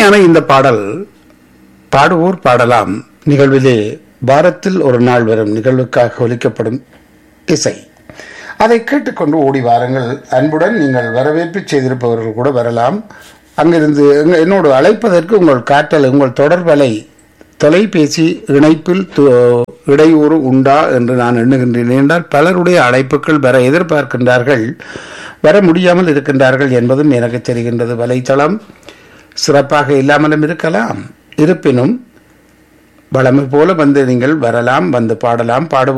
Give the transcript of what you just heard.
இனிமையான இந்த பாடல் பாடுவோர் பாடலாம் நிகழ்விலே வாரத்தில் ஒரு நாள் வரும் நிகழ்வுக்காக ஒலிக்கப்படும் இசை அதை கேட்டுக்கொண்டு ஓடி வாருங்கள் அன்புடன் நீங்கள் வரவேற்பு செய்திருப்பவர்கள் கூட வரலாம் அங்கிருந்து எங்க- என்னோடு அழைப்பதற்கு உங்கள் காற்றல் உங்கள் தொடர்பலை தொலைபேசி இணைப்பில் து- இடையூறு உண்டா என்று நான் எண்ணுகின்றேன் என்றால் பலருடைய அழைப்புகள் வர எதிர்பார்க்கின்றார்கள் வர முடியாமல் இருக்கின்றார்கள் என்பதும் எனக்கு தெரிகின்றது வலைத்தளம் சிறப்பாக இல்லாமலும் இருக்கலாம் இருப்பினும் வளமை போல வந்து நீங்கள் வரலாம் வந்து பாடலாம் பாடு